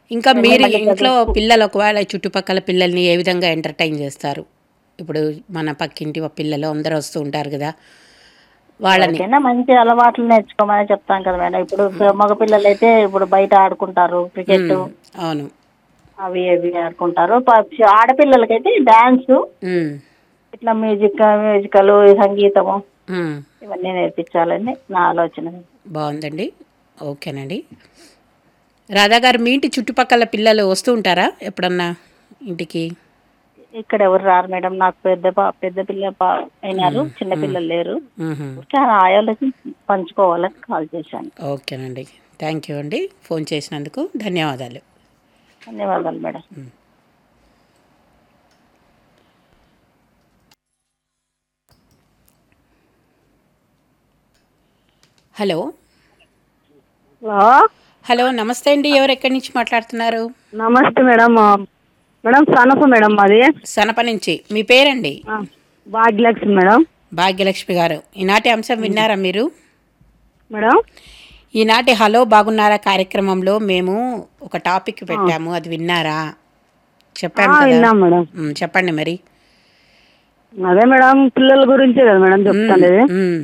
ఇంకా మీరు ఇంట్లో పిల్లలు ఒకవేళ చుట్టుపక్కల పిల్లల్ని ఏ విధంగా ఎంటర్టైన్ చేస్తారు ఇప్పుడు మన పక్కింటి పిల్లలు అందరూ వస్తూ ఉంటారు కదా వాళ్ళని ఎవరికైనా మంచి అలవాట్లు నేర్చుకోమని చెప్తాం కదా మేడం ఇప్పుడు మగ పిల్లలు అయితే ఇప్పుడు బయట ఆడుకుంటారు క్రికెట్ అవును అవి అవి ఆడుకుంటారు ప- ఆడపిల్లలకైతే డాన్స్ ఉమ్, ఇట్లా మ్యూజిక్ మ్యూజికల్ సంగీతము ఉమ్. ఇవన్నీ నేర్పించాలని నా ఆలోచన బాగుందండి ఓకేనండి రాధా గారు మీ ఇంటి చుట్టుపక్కల పిల్లలు వస్తూ ఉంటారా ఎప్పుడన్నా ఇంటికి ఇక్కడ ఎవరు రారు మేడం నాకు పెద్ద పా- పెద్ద పిల్ల పా- అయినారు చిన్న పిల్లలు లేరు మ్హూ. చాలా ఆయాలకి పంచుకోవాలని కాల్ చేశాను ఓకేనండి థ్యాంక్ యూ అండి ఫోన్ చేసినందుకు ధన్యవాదాలు ధన్యవాదాలు మేడం హలో హలో హలో నమస్తే అండి ఎవరు ఎక్కడి నుంచి మాట్లాడుతున్నారు నమస్తే మేడం మేడం సనఫ మేడం మాది సనప నుంచి మీ పేరండి ఆ, భాగ్యలక్ష్మి మేడం భాగ్యలక్ష్మి గారు ఈనాటి అంశం విన్నారా మీరు మేడం ఈనాటి హలో బాగున్నారా కార్యక్రమంలో మేము ఒక టాపిక్ పెట్టాము అది విన్నారా చెప్పాము ఆ, కదా విన్నాం మేడం మ్, చెప్పండి మరి అదే మేడం పిల్లల గురించే కదా మేడం చెప్తాను మ్,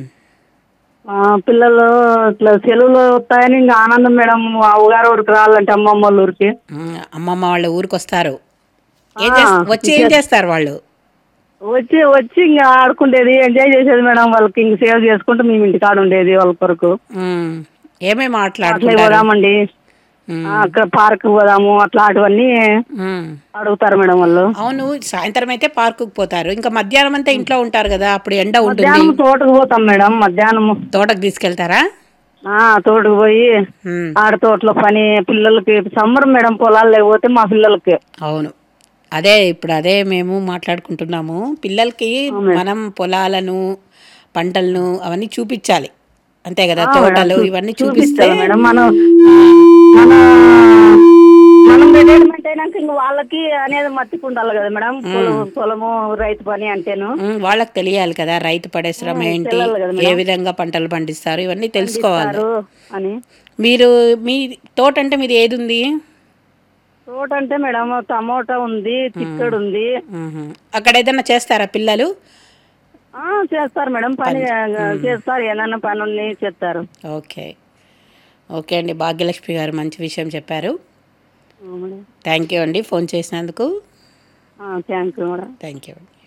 పిల్లలు ఇట్లా సెలవులు వస్తాయని ఇంకా ఆనందం మేడం అవ్వగారు ఊరికి రావాలంటే అమ్మమ్మ వాళ్ళ ఊరికి మ్, అమ్మమ్మ వాళ్ళ ఊరికి వస్తారు ఏం చేస్- వచ్చి ఏం చేస్తారు వాళ్ళు వచ్చి వచ్చి ఇంకా ఆడుకుండేది ఎంజాయ్ చేసేది మేడం వాళ్ళకి ఇంక సేవ్ చేసుకుంటూ మేము ఇంటికాడ ఉండేది వాళ్ళ కొరకు మ్, ఏమేమి అట్లా మాట్లాడుకుంటారు పోదామండి మ్, ఆ, అక్కడ పార్క్ పోదాము అట్లాంటివన్నీ మ్. అడుగుతారు మేడం వాళ్ళు అవును సాయంత్రం అయితే పార్కుకు పోతారు ఇంకా మధ్యాహ్నం అంతా ఇంట్లో ఉంటారు కదా అప్పుడు ఎండ ఉంటుంది మధ్యాహ్నం తోటకు పోతాం మేడం మధ్యాహ్నం తోటకు తీసుకెళ్తారా ఆ తోటకు పోయి మ్, ఆడ తోటలో పని పిల్లలకి సమ్మర్ మేడం పొలాలు లేకపోతే మా పిల్లలకి అవును అదే ఇప్పుడు అదే మేము మాట్లాడుకుంటున్నాము పిల్లలకి మనం పొలాలను పంటలను అవన్నీ చూపించాలి అంతే కదా తోటలు ఇవన్నీ చూపిస్తే చూపించాలి మేడం మనం మన మనం రిటైర్మెంట్ అయినాక ఇంక వాళ్ళకి అనేది మర్చిపోండాలి కదా మేడం పొలం పొలము రైతు పని అంటేను మ్, వాళ్ళకి తెలియాలి కదా రైతు పడే శ్రమ ఏంటి తెలియాలి కదా ఏ విధంగా పంటలు పండిస్తారు ఇవన్నీ తెలుసుకోవాలి సారు అని మీరు మీ తోట అంటే మీది ఏది ఉంది తోట అంటే మేడం టమోటా ఉంది చిక్కడు ఉంది మ్హూ. అక్కడ ఏదైనా చేస్తారా పిల్లలు ఆ చేస్తారు మేడం పని చేస్తారు ఏదైనా పనుల్ని చేస్తారు ఓకే ఓకే అండి భాగ్యలక్ష్మి గారు మంచి విషయం చెప్పారు ఆ, మేడం థ్యాంక్ యూ అండి ఫోన్ చేసినందుకు thank you madam thank you అండి